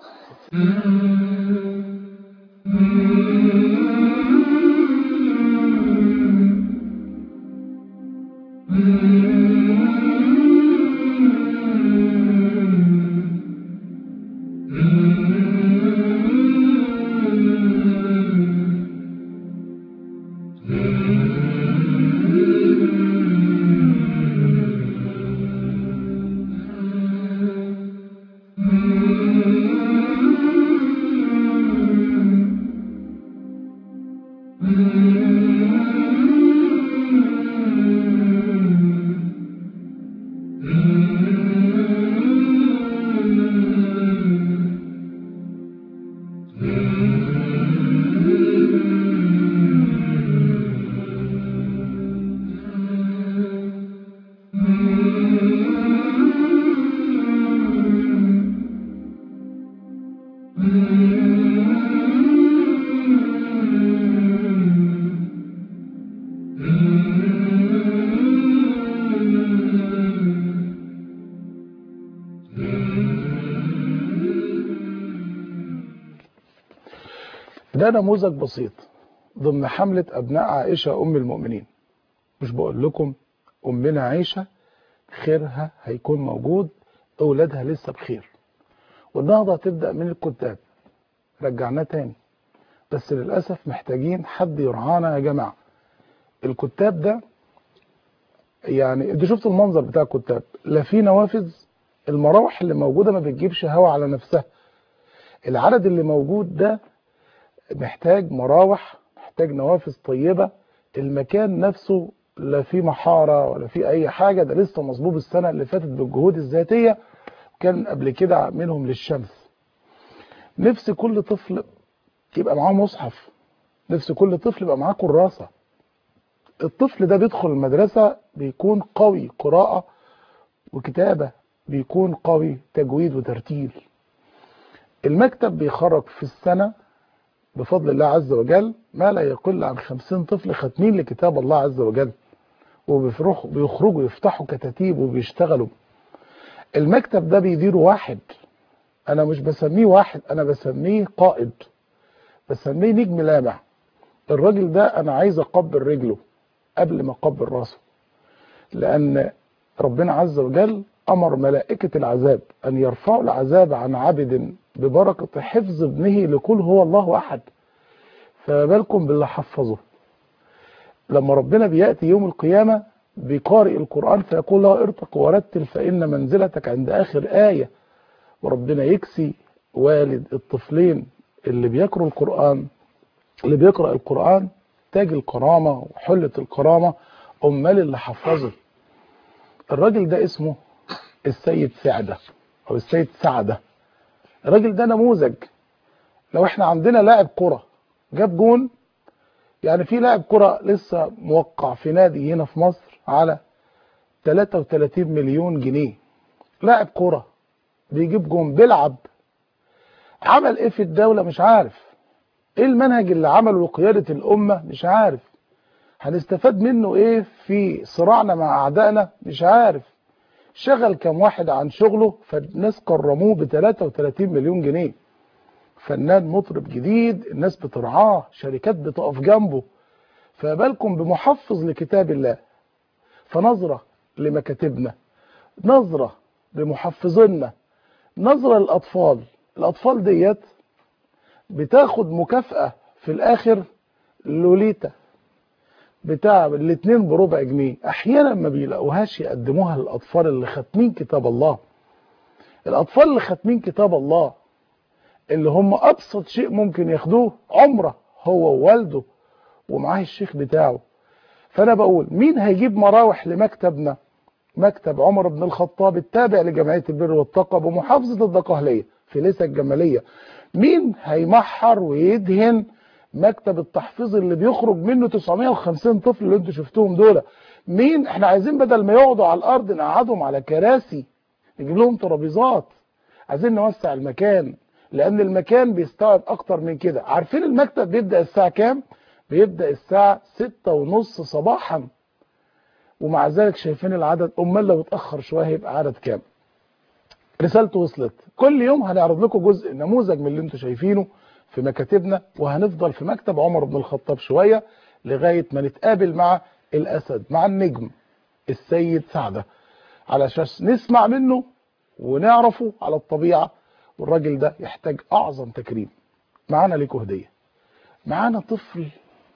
ده نموذج بسيط ضمن حملة أبناء عائشة أم المؤمنين مش بقول لكم أمنا عائشة خيرها هيكون موجود أولادها لسه بخير والنهضة هتبدأ من الكتاب رجعناه تاني بس للأسف محتاجين حد يرعانا يا جماعة الكتاب ده يعني انت شفت المنظر بتاع الكتاب لا في نوافذ المراوح اللي موجودة ما بتجيبش هوا على نفسها العدد اللي موجود ده محتاج مراوح محتاج نوافذ طيبة المكان نفسه لا فيه محارة ولا فيه أي حاجة ده لسه مصبوب السنة اللي فاتت بالجهود الذاتية كان قبل كده منهم للشمس نفس كل طفل يبقى معاه مصحف نفس كل طفل يبقى معاه كراسة الطفل ده بيدخل المدرسة بيكون قوي قراءة وكتابة بيكون قوي تجويد وترتيل المكتب بيخرج في السنة بفضل الله عز وجل ما لا يقل عن خمسين طفل ختمين لكتاب الله عز وجل وبيفرحوا بيخرجوا يفتحوا كتاتيب وبيشتغلوا المكتب ده بيديره واحد انا مش بسميه واحد انا بسميه قائد بسميه نجم لامع الراجل ده انا عايز اقبل رجله قبل ما اقبل راسه لان ربنا عز وجل امر ملائكة العذاب ان يرفعوا العذاب عن عبد ببركة حفظ ابنه لكل هو الله احد فما بالكم باللي حفظه لما ربنا بيأتي يوم القيامة بقارئ القرآن فيقول له ارتق ورتل فإن منزلتك عند آخر آية وربنا يكسي والد الطفلين اللي بيقرأوا القرآن اللي بيقرأ القرآن تاج الكرامة وحلة الكرامة أمال اللي حفظه الراجل ده اسمه السيد سعدة أو السيد سعدة الراجل ده نموذج لو احنا عندنا لاعب كرة جاب جون يعني في لاعب كرة لسه موقع في نادي هنا في مصر على 33 مليون جنيه لاعب كرة بيجيب جون بيلعب عمل ايه في الدولة مش عارف ايه المنهج اللي عمله لقيادة الامة مش عارف هنستفاد منه ايه في صراعنا مع اعدائنا مش عارف شغل كم واحد عن شغله فالناس كرموه ب 33 مليون جنيه فنان مطرب جديد الناس بترعاه شركات بتقف جنبه فبالكم بمحفظ لكتاب الله فنظرة لمكاتبنا نظرة لمحفظينا نظرة للأطفال الأطفال ديت بتاخد مكافأة في الآخر لوليتا بتاع الاتنين بربع جنيه أحيانا ما بيلاقوهاش يقدموها للأطفال اللي ختمين كتاب الله الأطفال اللي ختمين كتاب الله اللي هم أبسط شيء ممكن ياخدوه عمرة هو ووالده ومعاه الشيخ بتاعه فانا بقول مين هيجيب مراوح لمكتبنا مكتب عمر بن الخطاب التابع لجمعيه البر والتقوى بمحافظه الدقهليه في ليسا الجماليه مين هيمحر ويدهن مكتب التحفيظ اللي بيخرج منه 950 طفل اللي انتوا شفتوهم دول مين احنا عايزين بدل ما يقعدوا على الارض نقعدهم على كراسي نجيب لهم ترابيزات عايزين نوسع المكان لان المكان بيستوعب اكتر من كده عارفين المكتب بيبدا الساعه كام بيبدا الساعه ستة ونص صباحا ومع ذلك شايفين العدد امال لو اتاخر شويه هيبقى عدد كام رسالته وصلت كل يوم هنعرض لكم جزء نموذج من اللي انتم شايفينه في مكاتبنا وهنفضل في مكتب عمر بن الخطاب شويه لغايه ما نتقابل مع الاسد مع النجم السيد سعده علشان نسمع منه ونعرفه على الطبيعه والراجل ده يحتاج اعظم تكريم معانا ليكوا هديه معانا طفل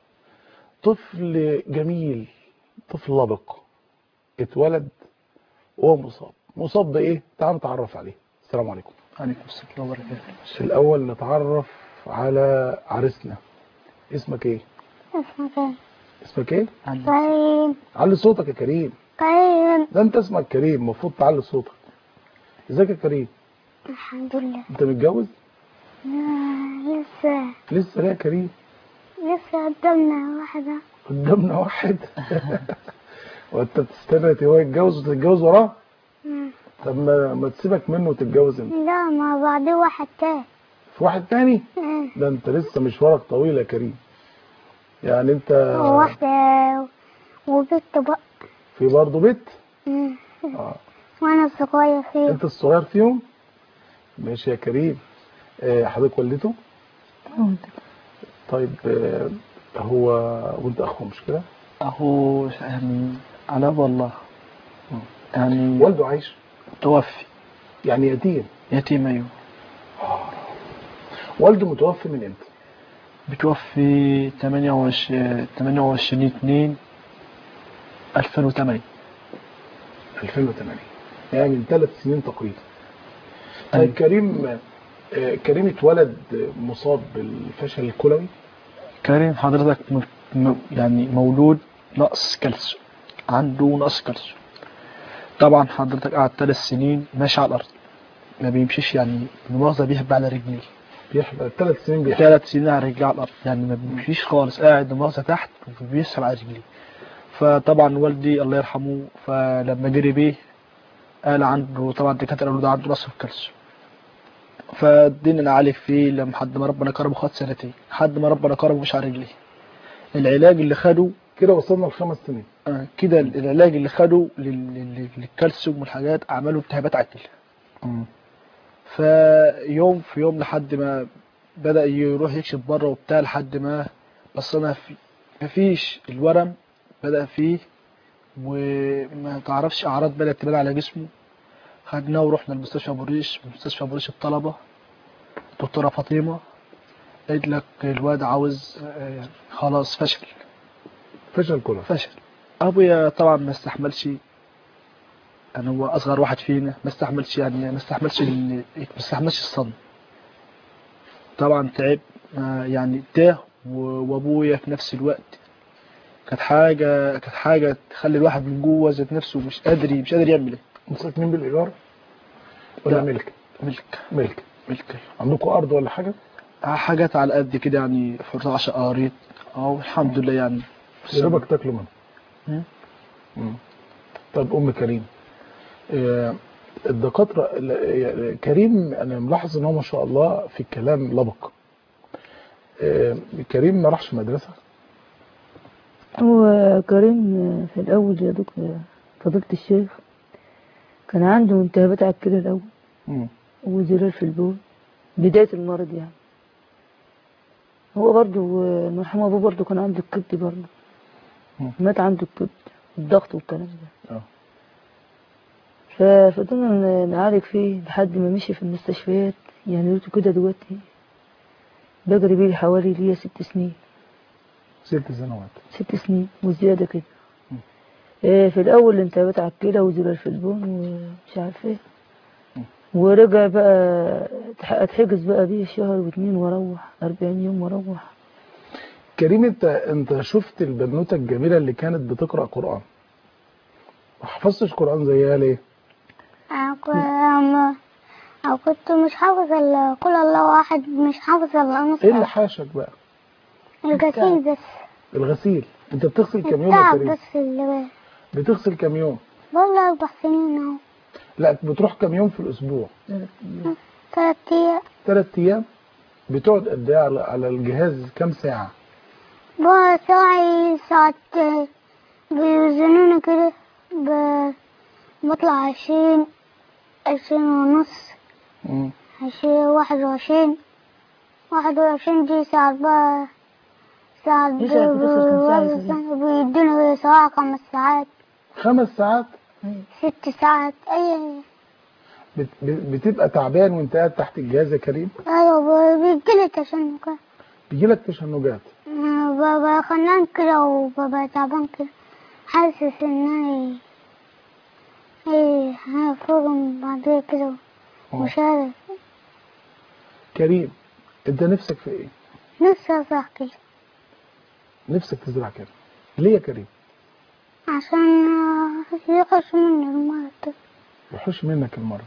طفل جميل طفل لبق اتولد وهو مصاب مصاب بايه تعالوا نتعرف عليه السلام عليكم عليكم السلام وبركاته الاول نتعرف على عريسنا اسمك ايه اسمك ايه؟ اسمك ايه كريم علي صوتك يا كريم كريم ده انت اسمك كريم المفروض تعلي صوتك ازيك يا كريم الحمد لله انت متجوز آه، لسه لسه ليه يا كريم لسه قدامنا واحدة قدامنا واحد وانت بتستنى هو يتجوز وتتجوز وراه مم. طب ما, ما تسيبك منه وتتجوز انت لا ما بعد واحد تاني في واحد تاني مم. ده انت لسه مشوارك طويل يا كريم يعني انت وواحدة وبنت بقى في برضه بيت مم. اه وانا صغير فيه انت الصغير فيهم ماشي يا كريم آه، حضرتك والدته طيب آه، هو وانت اخوه مش كده أهو يعني على والله يعني والده عايش توفي يعني يتيم يتيم أيوه والده متوفي من امتى بتوفي 28 28 2 2008 2008 يعني من ثلاث سنين تقريبا طيب كريم آه، كريم اتولد مصاب بالفشل الكلوي كريم حضرتك م... م... يعني مولود نقص كالسيوم عنده نقص كالسيوم طبعا حضرتك قعد ثلاث سنين ماشي على الأرض ما بيمشيش يعني المؤاخذة بيحب على رجليه بيحبى ثلاث سنين بيحبى ثلاث سنين على رجليه على الأرض يعني ما بيمشيش خالص قاعد المؤاخذة تحت وبيسحب على رجليه فطبعا والدي الله يرحمه فلما جري بيه قال عنده طبعا الدكاترة قالوا ده عنده نقص في الكالسيوم فادينا نعالج فيه لما حد ما ربنا كرمه خد سنتين لحد ما ربنا كرمه مش على رجليه العلاج اللي خده كده وصلنا لخمس سنين آه، كده العلاج اللي خده لل- لل- للكالسيوم والحاجات عملوا التهابات على الكلى فيوم في يوم لحد ما بدأ يروح يكشف بره وبتاع لحد ما بصينا في مفيش الورم بدأ فيه وما تعرفش أعراض بدأت تبان على جسمه خدناه ورحنا لمستشفى أبو الريش مستشفى أبو الريش الطلبة دكتورة فاطمة قالت لك الواد عاوز آه، خلاص فشل فشل كلوي فشل ابويا طبعا ما استحملش يعني هو اصغر واحد فينا ما استحملش يعني ما استحملش ال- ما استحملش الصدمه طبعا تعب آه، يعني تاه و- وابويا في نفس الوقت كانت حاجه كانت حاجه تخلي الواحد من جوه ذات نفسه مش قادر مش قادر يعمل ايه ساكنين بالايجار ولا لا. ملك ملك ملك ملك عندكم ارض ولا حاجه آه، حاجات على قد كده يعني في 10 قريت اه الحمد لله يعني يا دوبك تاكلوا منه مم. مم. طب ام كريم آه، الدكاتره ال- كريم انا ملاحظ ان هو ما شاء الله في الكلام لبق آه، كريم ما راحش مدرسه هو كريم في الأول يا دكتور فضيلة الشيخ كان عنده التهابات على الكلى الأول مم. وزرار في البول بداية المرض يعني هو برضه مرحوم أبوه برضه كان عنده الكبد برضه مم. مات عنده الكبد الضغط والكلام ده اه ففضلنا نعالج فيه لحد ما مشي في المستشفيات يعني قلت كده دلوقتي بجري بيه حوالي ليا ست سنين ست سنوات ست سنين وزيادة كده إيه في الأول انتبهت على الكلى وزرار في البون ومش عارف ايه ورجع بقى اتح- اتحجز بقى بيه شهر واتنين واروح أربعين يوم واروح كريم انت انت شفت البنوته الجميله اللي كانت بتقرا قران ما حفظتش قران زيها ليه أنا كنت أو كنت مش حافظ ال- قل الله واحد مش حافظ إلا نص ايه اللي حاشك بقى الغسيل بس الغسيل انت بتغسل كام يوم يا التعب كريم بس اللي بتغسل كام يوم والله أربع سنين أهو لا بتروح كام يوم في الاسبوع تلات أيام ثلاث ايام بتقعد قد ايه على على الجهاز كام ساعه بقى ساعي ساعة بيوزنوني كده ب- بطلع عشرين عشرين ونص مم. عشرين واحد وعشرين واحد وعشرين دي ساعة بقى ساعة إيه ساعة بتوصل كام ساعة يا كريم؟ بيدوني ساعة خمس ساعات خمس ساعات ست ساعات أي بت- ب- بتبقى تعبان وانت قاعد تحت الجهاز يا كريم أيوة بيجيلي تشنجات بيجيلك تشنجات ببقى خنان كده وببقى تعبان كده حاسس ان انا ايه هفوق بعد كده مش عارف كريم انت نفسك في ايه نفسي ازرع كده نفسك تزرع كده ليه يا كريم عشان آه، يخش مني المرض يحوش منك المرض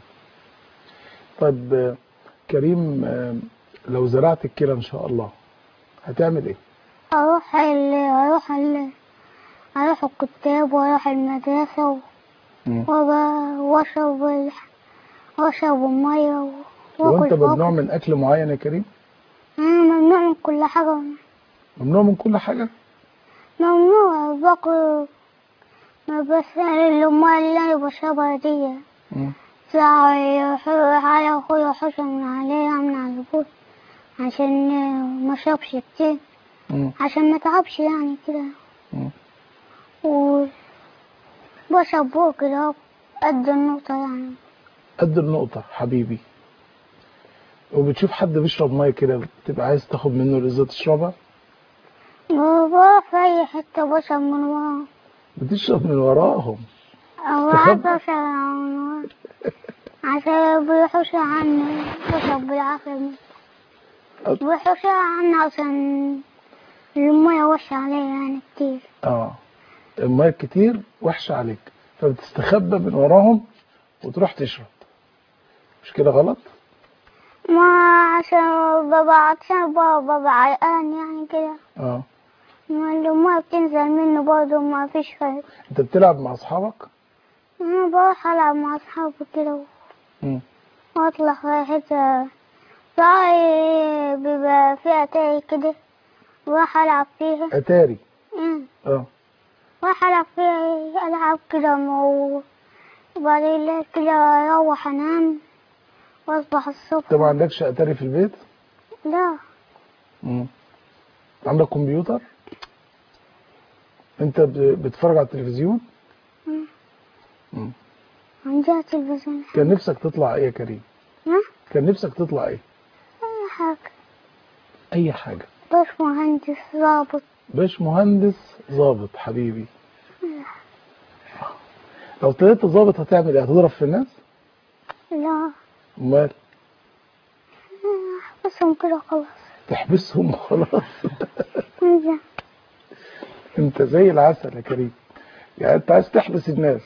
طيب آه، كريم آه، لو زرعت الكلى ان شاء الله هتعمل ايه اروح ال اروح ال اروح الكتاب واروح المدرسة و- مم. وب- واشرب ال- واشرب المية و- لو انت واكل ممنوع واكل من اكل معين يا كريم انا ممنوع من كل حاجة ممنوع من كل حاجه ممنوع باكل ما بس المية اللي انا بشربها دي مم. ساعة على أخويا حسن من عليها من على البول عشان ما أشربش كتير مم. عشان ما تعبش يعني كده مم. و بشرب بوق كده قد النقطة يعني قد النقطه حبيبي وبتشوف حد بيشرب ميه كده بتبقى عايز تاخد منه الازازه تشربها وبروح في أي حتة بشرب من ورا بتشرب من وراهم أو تخبى. عايز أشرب من ورا عشان بيحوش عني بشرب بالعافية بيحوش عني عشان المية وحشة عليا يعني كتير اه الميه كتير وحشه عليك فبتستخبى من وراهم وتروح تشرب مش كده غلط ما عشان ببقى عطشان بابا ببقى عرقان يعني كده اه ما المية بتنزل منه برضه ما فيش فرق انت بتلعب مع اصحابك أنا بروح ألعب مع أصحابي كده مم. وأطلع في حتة صاحي بيبقى فيها أتاري كده بروح ألعب فيها اتاري مم. اه بروح ألعب فيها ألعب كده مو- وبعدين كده أروح أنام وأصبح الصبح انت ما عندكش اتاري في البيت لا مم. عندك كمبيوتر انت ب- بتتفرج على التلفزيون مم. مم. عندي تلفزيون كان نفسك تطلع ايه يا كريم ها؟ كان نفسك تطلع ايه أي حاجة اي حاجه باش مهندس ضابط باش مهندس ظابط حبيبي لو طلعت ظابط هتعمل ايه هتضرب في الناس لا امال بسهم كده خلاص تحبسهم وخلاص انزل انت زي العسل يا كريم يعني انت عايز تحبس الناس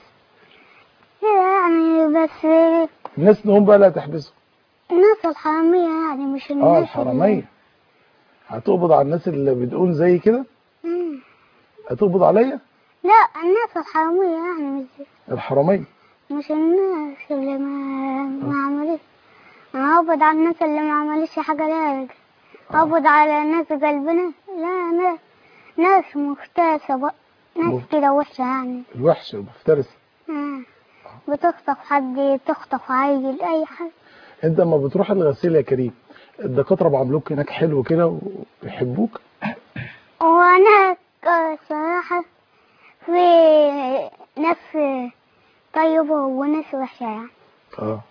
يعني بس الناس اللي هم بقى لا تحبسهم الناس الحرامية يعني مش الناس اه اللي- الحراميه هتقبض على الناس اللي بتقول زي كده مم. هتقبض عليا لا الناس الحرامية يعني مش الحراميه مش الناس اللي ما ما عملتش انا هقبض على الناس اللي ما عملتش حاجة لا هقبض على الناس قلبنا لا ناس ناس مفترسة بقى ناس مف- كده وحشة يعني الوحشه المفترسه آه. بتخطف حد تخطف عيل اي حاجة انت لما بتروح الغسيل يا كريم الدكاتره بيعاملوك هناك حلو كده وبيحبوك وانا صراحة في ناس طيبة وناس وحشة يعني اه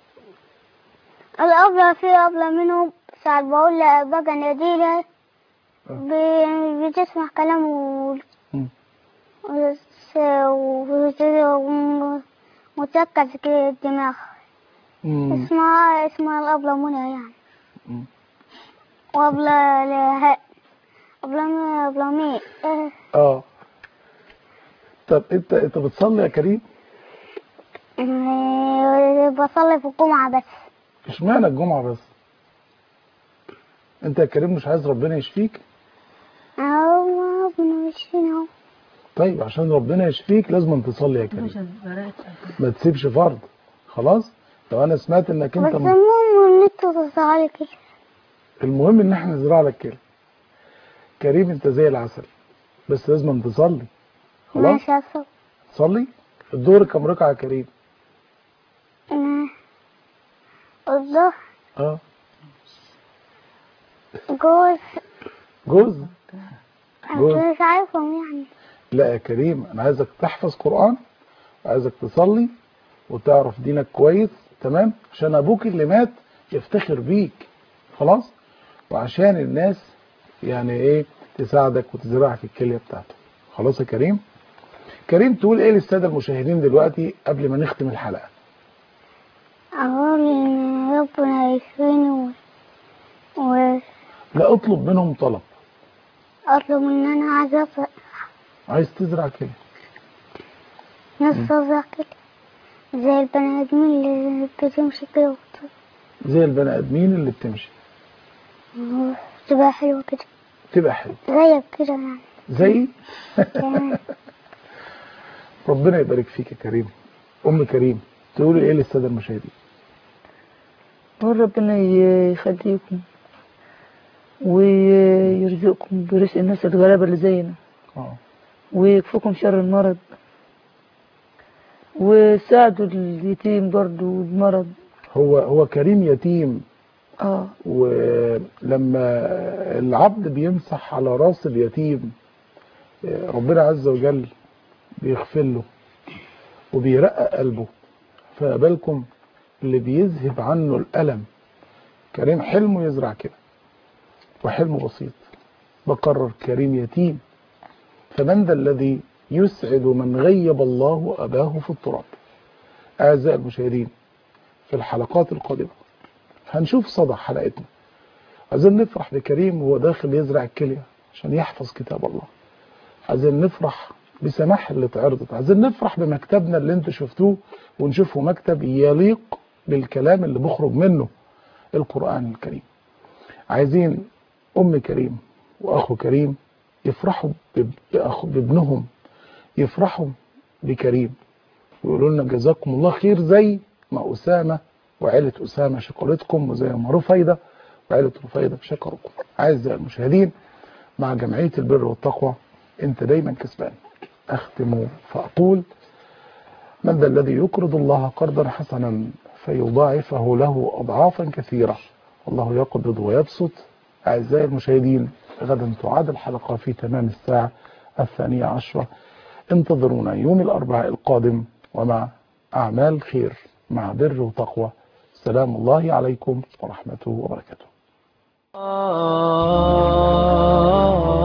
الأبلة في أبلة منهم ساعات بقول لها بقى ناديلة ب- بتسمع كلامه و- مم. وس- و- وتركز كده الدماغ مم. اسمها اسمها الأبلة منى يعني مم. وأبلة لها بلامي بلامي آه، اه طب انت انت بتصلي يا كريم آه، بصلي في الجمعة بس اشمعنى الجمعة بس انت يا كريم مش عايز ربنا يشفيك أهو ربنا يشفينا أهو طيب عشان ربنا يشفيك لازم تصلي يا كريم ما تسيبش فرض خلاص لو انا سمعت انك بس انت م... المهم إن انتوا تصلي كده المهم ان احنا نزرع لك كده كريم انت زي العسل بس لازم تصلي خلاص ماشي أصل تصلي الدور كم ركعة يا كريم الظهر اه جوز جوز جوز أنا مش عارفهم يعني لا يا كريم انا عايزك تحفظ قرآن وعايزك تصلي وتعرف دينك كويس تمام عشان ابوك اللي مات يفتخر بيك خلاص وعشان الناس يعني ايه تساعدك وتزرع في الكلية بتاعته خلاص يا كريم كريم تقول ايه للسادة المشاهدين دلوقتي قبل ما نختم الحلقة أقول إن ربنا يشفيني و... و... لا اطلب منهم طلب أطلب إن أنا عايز أزرع عايز تزرع كده نفسي أزرع كده زي البني آدمين اللي بتمشي كده وت- زي البني ادمين اللي بتمشي تبقى حلوة كده تبقى حلو زيك كده يعني زي تمام. ربنا يبارك فيك يا كريم ام كريم تقولي ايه للسادة المشاهدين قول ربنا ي- يخليكم ويرزقكم برزق الناس الغلابة اللي زينا اه ويكفوكم شر المرض وساعدوا اليتيم برضو بالمرض هو هو كريم يتيم اه ولما العبد بيمسح على راس اليتيم ربنا عز وجل بيغفر له وبيرقق قلبه فبالكم اللي بيذهب عنه الألم كريم حلمه يزرع كده وحلمه بسيط بقرر كريم يتيم فمن ذا الذي يسعد من غيب الله أباه في التراب أعزائي المشاهدين في الحلقات القادمة هنشوف صدى حلقتنا عايزين نفرح بكريم وهو داخل يزرع الكلية عشان يحفظ كتاب الله عايزين نفرح بسماح اللي اتعرضت عايزين نفرح بمكتبنا اللي انتوا شفتوه ونشوفه مكتب يليق بالكلام اللي بخرج منه القرآن الكريم عايزين أم كريم وأخو كريم يفرحوا بب- بأخ بابنهم يفرحوا بكريم ويقولوا لنا جزاكم الله خير زي ما أسامة وعيلة أسامة شكرتكم وزي ما رفيدة وعيلة رفيدة شكركم أعزائي المشاهدين مع جمعية البر والتقوى أنت دايما كسبان أختم فأقول من ذا الذي يقرض الله قرضا حسنا فيضاعفه له أضعافا كثيرة والله يقبض ويبسط أعزائي المشاهدين غدا تعاد الحلقة في تمام الساعة الثانية عشرة انتظرونا يوم الأربعاء القادم ومع أعمال خير مع بر وتقوى سلام الله عليكم ورحمته وبركاته آه